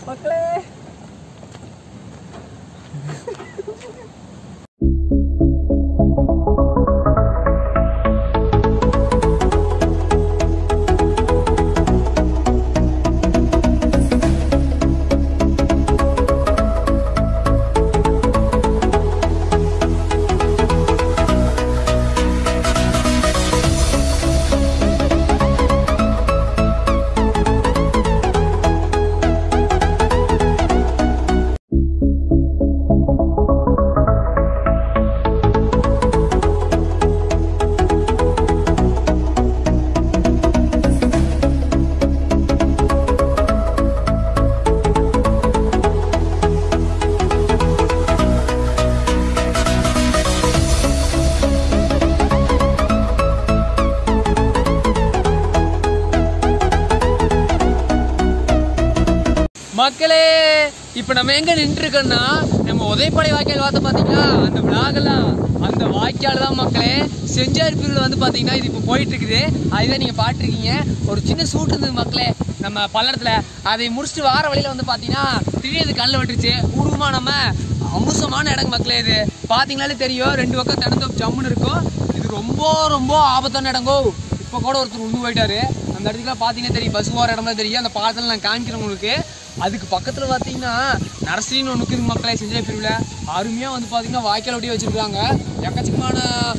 மக்களே மக்களே இப்ப நம்ம எங்க நின்று இருக்கோம்னா நம்ம உதயப்படை வாய்க்கால் பார்த்து பாத்தீங்களா அந்த விழாகெல்லாம் அந்த வாய்க்கால் தான் மக்களே செஞ்சார் பிரிவில் வந்து பாத்தீங்கன்னா இது இப்போ போயிட்டு இருக்குது அதுதான் நீங்க பாத்துருக்கீங்க ஒரு சின்ன சூட்டு இருந்தது மக்களே நம்ம பல்லடத்துல அதை முடிச்சுட்டு வார வழியில வந்து பாத்தீங்கன்னா திடீர்னு கல்ல விட்டுருச்சு குடும்பமா நம்ம அமுசமான இடம் மக்களே இது பாத்தீங்கனாலே தெரியும் ரெண்டு பக்கம் திறந்து ஜம்முன்னு இருக்கும் இது ரொம்ப ரொம்ப ஆபத்தான இடங்கோ இப்போ கூட ஒருத்தர் உண்டு போயிட்டாரு அந்த இடத்துல பார்த்தீங்கன்னா தெரியும் பஸ் போகிற இடம்லாம் தெரியும் அந்த பாலத்தில் நான் காமிக்கிறேன் உங்களுக்கு அதுக்கு பக்கத்தில் பார்த்தீங்கன்னா நர்சரின்னு ஒன்று இருக்குது மக்களே செஞ்சை பிரிவில் அருமையாக வந்து பார்த்தீங்கன்னா வாய்க்கால் ஒட்டியே வச்சுருக்காங்க எக்கச்சக்கமான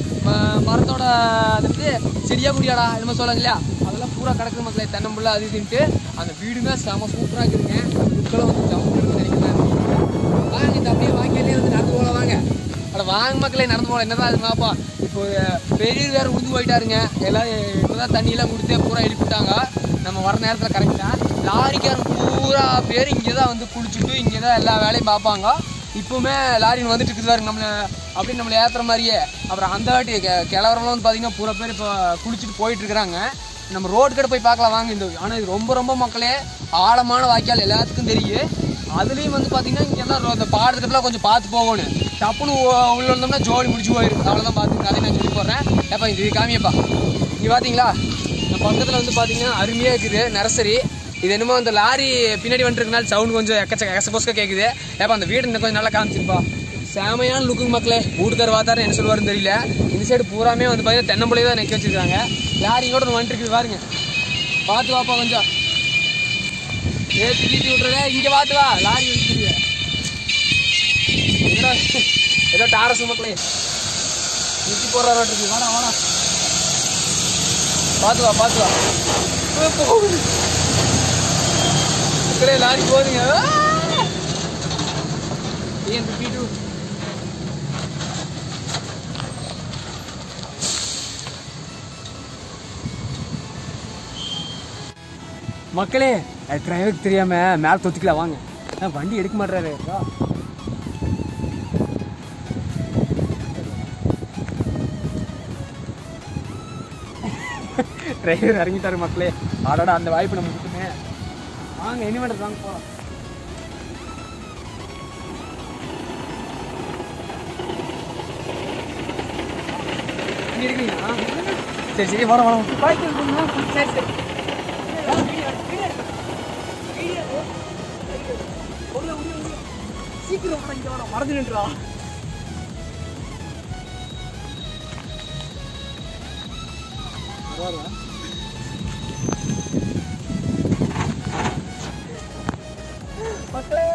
ம- மரத்தோட அது வந்து செடியா குடியாடா என்னமோ சொல்லுங்க இல்லையா அதெல்லாம் பூரா கிடக்குது மக்களே தென்னம்புள்ள அது இதுன்ட்டு அந்த வீடுமே செம சூப்பராக இருக்குதுங்க இதுக்கெல்லாம் வந்து ஜம்மு நினைக்கிறேன் வாங்க இந்த அப்படியே வாய்க்காலே வந்து நடந்து போகலாம் வாங்க அட வாங்க மக்களே நடந்து போகலாம் என்னதான் அது பாப்பா இப்போ பெரிய வேற உழுந்து போயிட்டாருங்க எல்லாம் இப்போதான் தண்ணியெல்லாம் கொடுத்து பூரா எழுப்பிட்டாங்க நம்ம வர நேரத்தில் கரெக்டாக லாரிக்காரங்க பூரா பேர் இங்கே தான் வந்து குளிச்சுட்டு இங்கே தான் எல்லா வேலையும் பார்ப்பாங்க இப்போவுமே லாரி வந்துட்டு இருக்குது பாருங்க நம்மளை அப்படி நம்மளை ஏற்றுற மாதிரியே அப்புறம் அந்த வாட்டி கெ- கிளவரம்லாம் வந்து பார்த்தீங்கன்னா பூரா பேர் இப்போ குளிச்சுட்டு போயிட்டு இருக்கிறாங்க நம்ம ரோடு கடை போய் பார்க்கலாம் வாங்க இந்த ஆனால் இது ரொம்ப ரொம்ப மக்களே ஆழமான வாய்க்கால் எல்லாத்துக்கும் தெரியும் அதுலேயும் வந்து பார்த்தீங்கன்னா இங்கெல்லாம் அந்த பாடத்துக்கெல்லாம் கொஞ்சம் பார்த்து போகணும் டப்புன்னு உ- உள்ள இருந்தோம்னா ஜோடி முடிச்சு போயிடும் அவ்வளோதான் பார்த்துங்க அதை நான் சொல்லி போடுறேன் ஏப்பா இது காமியப்பா இங்கே பார்த்தீங்களா இந்த பக்கத்தில் வந்து பார்த்தீங்கன்னா அருமையாக இருக்குது நர்சரி இது என்னமோ அந்த லாரி பின்னாடி வந்துருக்கனால சவுண்ட் கொஞ்சம் எக்கச்சக்க எக்கசபோஸ்க கேட்குது ஏப்பா அந்த வீடு இன்னும் கொஞ்சம் நல்லா காமிச்சிருப்பா செமையான லுக்குங்க மக்களே வீட்டுக்கார வாத்தாரு என்ன சொல்லுவாருன்னு தெரியல இந்த சைடு பூராமே வந்து பார்த்தீங்கன்னா தென்னம்பிள்ளையை தான் நிற்க வச்சிருக்காங்க லாரி கூட ஒன்று வந்துட்டு இருக்குது பாருங்க பார்த்து வாப்பா கொஞ்சம் ஏற்றி கீத்தி விட்றதே இங்கே பார்த்து வா லாரி வந்துருக்கு என்னடா ஏதோ டாரஸ் மக்களே நிறுத்தி போடுறாரு இருக்கு வாடா வாடா பார்த்து வா பார்த்து வா ஏ, போகுது மக்களே லாரி போகுதுங்க ஏன் பீட்டு மக்களே டிரைவருக்கு தெரியாம மேல தொத்திக்கலாம் வாங்க அஹ் வண்டி எடுக்க மாட்டாரு டிரைவர் இறங்கிட்டாரு மக்களே ஆடாடா அந்த வாய்ப்பு நம்ம விட்டுமே வாங்க என்ன பண்ணுறது வாங்க போகலாம் இங்க இருக்கீங்களா சரி சரி வரோம் வரோம் சரி சரி சீக்கிரம் இங்க வர மறந்து நின்றா மக்களே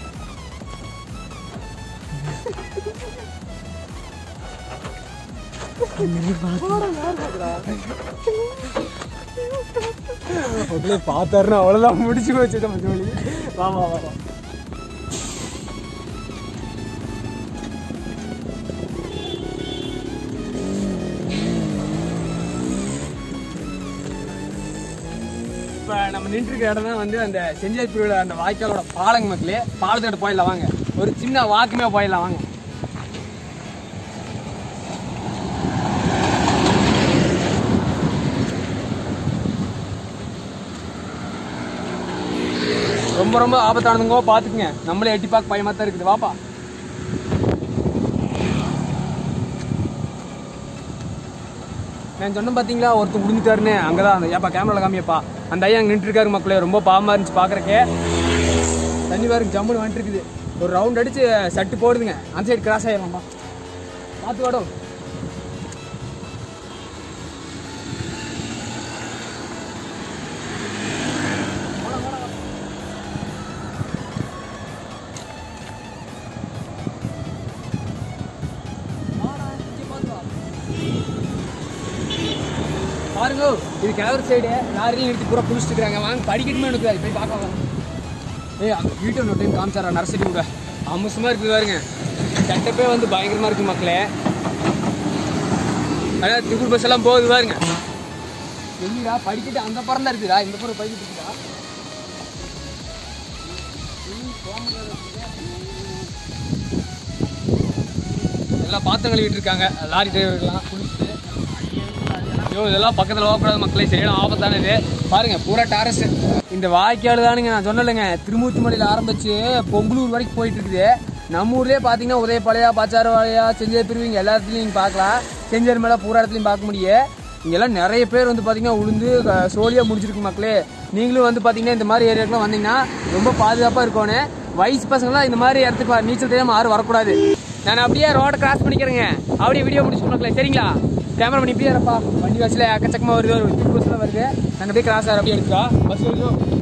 மக்களே பார்த்தாருன்னா அவ்வளோதான் முடிச்சு போச்சு நம்ம ஜோலி வா வா வா வா இப்போ நம்ம நின்றுருக்க இடம் தான் வந்து அந்த செஞ்சாய் பிரிவில் அந்த வாய்க்காலோட பாலங்க மக்களே பாலத்தோட போயிடலாம் வாங்க ஒரு சின்ன வாக்குமே போயிடலாம் வாங்க ரொம்ப ரொம்ப ஆபத்தானதுங்கோ பார்த்துக்குங்க நம்மளே எட்டி பார்க்க பயமா தான் இருக்குது வாப்பா நான் சொன்னேன் பார்த்தீங்களா ஒருத்தர் விழுந்துட்டாருன்னு அங்கே தான் அந்த ஏப்பா கேமராவில் காமியப்பா அந்த ஐயா அங்கே நின்றுருக்காரு மக்களே ரொம்ப பாவமாக இருந்துச்சு பார்க்குறக்கே தண்ணி வேறு ஜம்முன்னு வந்துட்டு இருக்குது ஒரு ரவுண்ட் அடிச்சு சட்டு போடுதுங்க அந்த சைடு கிராஸ் ஆயிடும்ப்பா பார்த்து வாடும் பாருங்க இது கிழவர் சைடு லாரியும் எடுத்து பூரா புடிச்சிட்டு இருக்காங்க வாங்க படிக்கட்டுமே எனக்கு போய் பார்க்கலாம் ஏய் அந்த வீட்டை இன்னொரு டைம் காமிச்சாரா நர்சரி கூட அம்சமாக இருக்குது பாருங்க செட்டப்பே வந்து பயங்கரமாக இருக்குது மக்களே அதாவது திகுள் பஸ் எல்லாம் போகுது பாருங்க எங்கடா படிக்கட்டு அந்த பறம் தான் இருக்குதா இந்த பக்கம் படிக்கட்டு இருக்குதா எல்லாம் பாத்திரம் கழுவிட்டு இருக்காங்க லாரி டிரைவர்கள்லாம் குளிச்சுட்டு ஐயோ இதெல்லாம் பக்கத்தில் போகக்கூடாது மக்களே சரியான ஆபத்தானது பாருங்க பூரா டாரஸ் இந்த வாய்க்கால் தானுங்க நான் சொன்னலைங்க திருமூர்த்திமலையில் ஆரம்பிச்சு பொங்கலூர் வரைக்கும் போயிட்டு இருக்குது நம்ம ஊர்லேயே பார்த்தீங்கன்னா உதயப்பாளையா பாச்சாரவாளையா செஞ்சேரி பிரிவிங்க எல்லா இடத்துலையும் நீங்கள் பார்க்கலாம் செஞ்சேரி மேலே பூரா இடத்துலையும் பார்க்க முடியும் இங்கெல்லாம் நிறைய பேர் வந்து பார்த்தீங்கன்னா உளுந்து க- சோழியா முடிச்சிருக்கு மக்களே நீங்களும் வந்து பார்த்தீங்கன்னா இந்த மாதிரி ஏரியாக்கெல்லாம் வந்தீங்கன்னா ரொம்ப பாதுகாப்பாக இருக்கணும் வயசு பசங்களாம் இந்த மாதிரி இடத்துக்கு வ- நீச்சல் தெரியாமல் யாரும் வரக்கூடாது நான் அப்படியே ரோட கிராஸ் பண்ணிக்கிறேங்க அப்படியே வீடியோ முடிச்சு மக்களே சரிங்களா கேமரா பண்ணி இப்படியே இருப்பா வண்டி வச்சுல எக்கச்சக்கமாக வருது ஒரு பஸ்ஸில் வருது நாங்கள் அப்படியே கிராஸ் ஆகிற அப்படியே எடுத்துக்கா பஸ் வருது